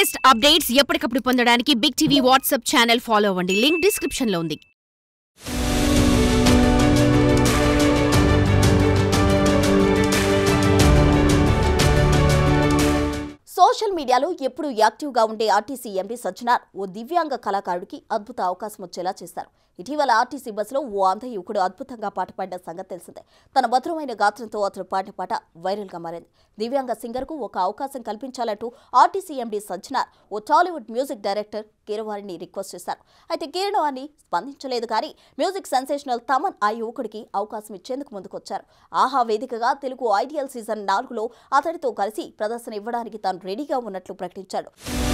Latest updates ఎప్పటికప్పుడు పొందడానికి big TV WhatsApp channel follow అవ్వండి లింక్ డిస్క్రిప్షన్ లో ఉంది సోషల్ మీడియాలో ఎప్పుడు యాక్టివ్గా ఉండే ఆర్టీసీ ఎంపీ సజ్జనార్ ఓ దివ్యాంగ కళాకారుడికి అద్భుత అవకాశం వచ్చేలా చేశారు ఇటీవల ఆర్టీసీ బస్సులో ఓ అంధ యువకుడు అద్భుతంగా పాట పాడిన సంగతి తెలిసిందే తన మధురమైన గాత్రంతో అతను పాడిన పాట వైరల్గా మారింది దివ్యాంగ సింగర్కు ఒక అవకాశం కల్పించాలంటూ ఆర్టీసీ ఎండీ సజ్జనార్ ఓ టాలీవుడ్ మ్యూజిక్ డైరెక్టర్ కీరవాణిని రిక్వెస్ట్ చేశారు అయితే కీరవాణి స్పందించలేదు కానీ మ్యూజిక్ సెన్సేషనల్ తమన్ ఆ యువకుడికి అవకాశం ఇచ్చేందుకు ముందుకొచ్చారు ఆహా వేదికగా తెలుగు ఐడియల్ సీజన్ నాలుగులో అతడితో కలిసి ప్రదర్శన ఇవ్వడానికి తాను రెడీగా ఉన్నట్లు ప్రకటించాడు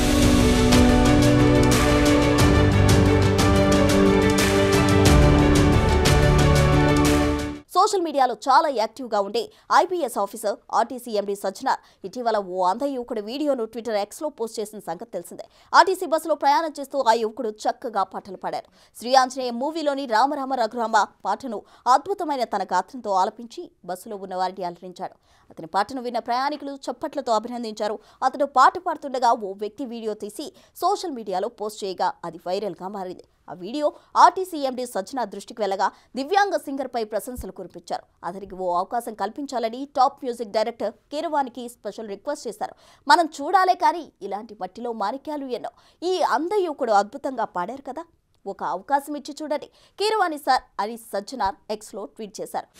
సోషల్ మీడియాలో చాలా యాక్టివ్గా ఉండే IPS officer RTC MD Sajjanar ఇటీవల ఓ అంధ యువకుడు వీడియోను ట్విట్టర్ ఎక్స్లో పోస్ట్ చేసిన సంగతి తెలిసిందే ఆర్టీసీ బస్సులో ప్రయాణం చేస్తూ ఆ యువకుడు చక్కగా పాటలు పాడారు శ్రీ ఆంజనేయ మూవీలోని రామరామ రఘురామ పాటను అద్భుతమైన తన గాత్రంతో ఆలపించి బస్సులో ఉన్న వారిని అలరించాడు అతని పాటను విన్న ప్రయాణికులు చప్పట్లతో అభినందించారు అతడు పాట పాడుతుండగా ఓ వ్యక్తి వీడియో తీసి సోషల్ మీడియాలో పోస్ట్ చేయగా అది వైరల్గా మారింది ఆ వీడియో ఆర్టీసీ ఎండీ సజ్జన దృష్టికి వెళ్ళగా దివ్యాంగ సింగర్పై ప్రశంసలు కురిపించారు అతనికి ఓ అవకాశం కల్పించాలని టాప్ మ్యూజిక్ డైరెక్టర్ కీరవానికి స్పెషల్ రిక్వెస్ట్ చేశారు మనం చూడాలే కానీ ఇలాంటి మట్టిలో మాణిక్యాలు ఎన్నో ఈ అంధ యువకుడు అద్భుతంగా పాడారు కదా ఒక అవకాశం ఇచ్చి చూడండి కీరవాణి సార్ అని సజ్జనార్ ఎక్స్లో ట్వీట్ చేశారు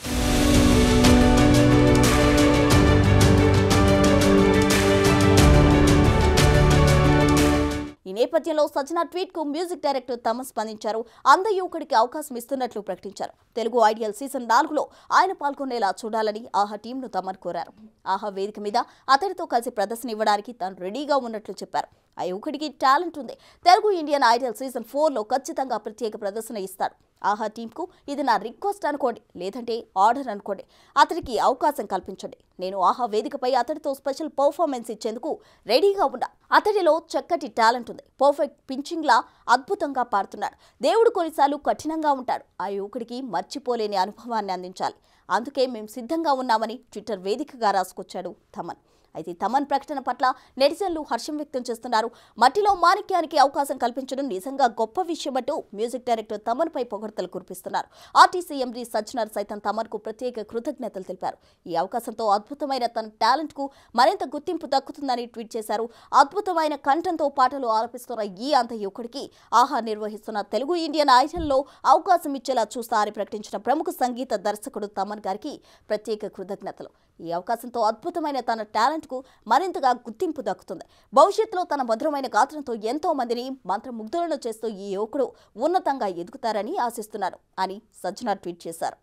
ఈ నేపథ్యంలో సజ్జన ట్వీట్ కు మ్యూజిక్ డైరెక్టర్ తమ స్పందించారు అంధ యువకుడికి అవకాశం ఇస్తున్నట్లు ప్రకటించారు తెలుగు ఐడియల్ సీజన్ నాలుగులో ఆయన పాల్గొనేలా చూడాలని ఆహా టీంను తమన్ కోరారు ఆహా వేదిక మీద అతడితో కలిసి ప్రదర్శన ఇవ్వడానికి తాను రెడీగా ఉన్నట్లు చెప్పారు ఆ యువకుడికి టాలెంట్ ఉంది తెలుగు ఇండియన్ ఐడియల్ సీజన్ ఫోర్లో ఖచ్చితంగా ప్రత్యేక ప్రదర్శన ఇస్తారు ఆహా టీంకు ఇది నా రిక్వెస్ట్ అనుకోండి లేదంటే ఆర్డర్ అనుకోండి అతడికి అవకాశం కల్పించండి నేను ఆహా వేదికపై అతడితో స్పెషల్ పర్ఫార్మెన్స్ ఇచ్చేందుకు రెడీగా ఉన్నా అతడిలో చక్కటి టాలెంట్ ఉంది పర్ఫెక్ట్ పించింగ్లా అద్భుతంగా పాడుతున్నాడు దేవుడు కొన్నిసార్లు కఠినంగా ఉంటాడు ఆ యువకుడికి మర్చిపోలేని అనుభవాన్ని అందించాలి అందుకే మేము సిద్ధంగా ఉన్నామని ట్విట్టర్ వేదికగా రాసుకొచ్చాడు థమన్ అయితే తమన్ ప్రకటన పట్ల నెటిజన్లు హర్షం వ్యక్తం చేస్తున్నారు మట్టిలో మాణిక్యానికి అవకాశం కల్పించడం నిజంగా గొప్ప విషయమంటూ మ్యూజిక్ డైరెక్టర్ తమన్పై పొగడ్తలు కురిపిస్తున్నారు ఆర్టీసీ ఎండీ సజ్జనార్ సైతం తమన్కు ప్రత్యేక కృతజ్ఞతలు తెలిపారు ఈ అవకాశంతో అద్భుతమైన తన టాలెంట్కు మరింత గుర్తింపు దక్కుతుందని ట్వీట్ చేశారు అద్భుతమైన కంఠంతో పాటలు ఆలపిస్తున్న ఈ అంత యువకుడికి ఆహా నిర్వహిస్తున్న తెలుగు ఇండియన్ ఐడల్లో అవకాశం ఇచ్చేలా చూస్తా అని ప్రకటించిన ప్రముఖ సంగీత దర్శకుడు తమన్ గారికి ప్రత్యేక కృతజ్ఞతలు ఈ అవకాశంతో అద్భుతమైన తన టాలెంట్కు మరింతగా గుర్తింపు దక్కుతుంది భవిష్యత్తులో తన మధురమైన గాత్రంతో ఎంతో మందిని మంత్రముగ్ధులను చేస్తూ ఈ యువకుడు ఉన్నతంగా ఎదుగుతారని ఆశిస్తున్నారు అని సజ్జన ట్వీట్ చేశారు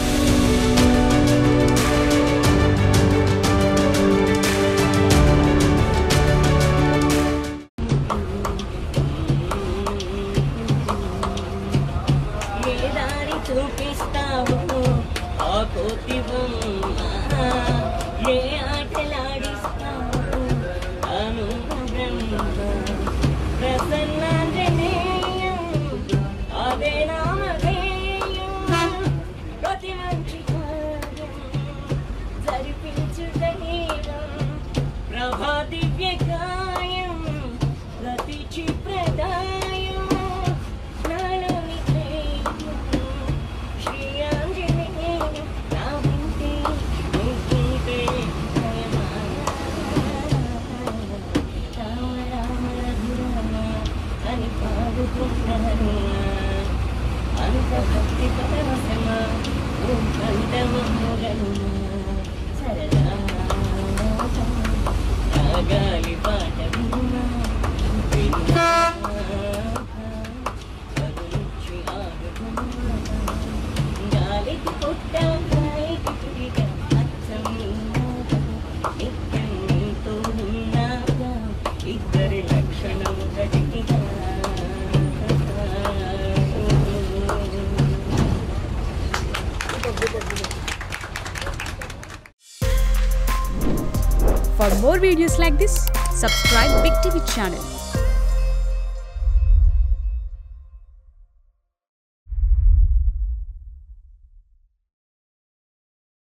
ఏ దారి చూపిస్తావు ఆ కోతి బొమ్మ ఏ ఆటలాడిస్తావు అను బ్రహ్మ ప్రసన్నాంజనేయం అదే నామధేయం ప్రతి మంచి కార్యం జరిపించు దైవం ప్రభా దివ్య కాయం ప్రతి చిప్రదాయం నాలోని ధైర్యం శ్రీ ఆంజనేయం నా వింటే నువ్వుంటే భయమా? రామ రామ రఘురామ అని పాడుకుంటాను అంత భక్తి పరవశమా ఓం కంఠమముగను సరదా రాగాలి పాట విన్నా విన్నా పదునుచ్చి ఆడుకున్నా గాలికి పుట్ట గాలికి పురిగ అచ్చం నీలాగా నిత్యం నీతో ఉన్నాగా ఇద్దరి లక్షణం గట్టిగా For more videos like this, subscribe Big TV channel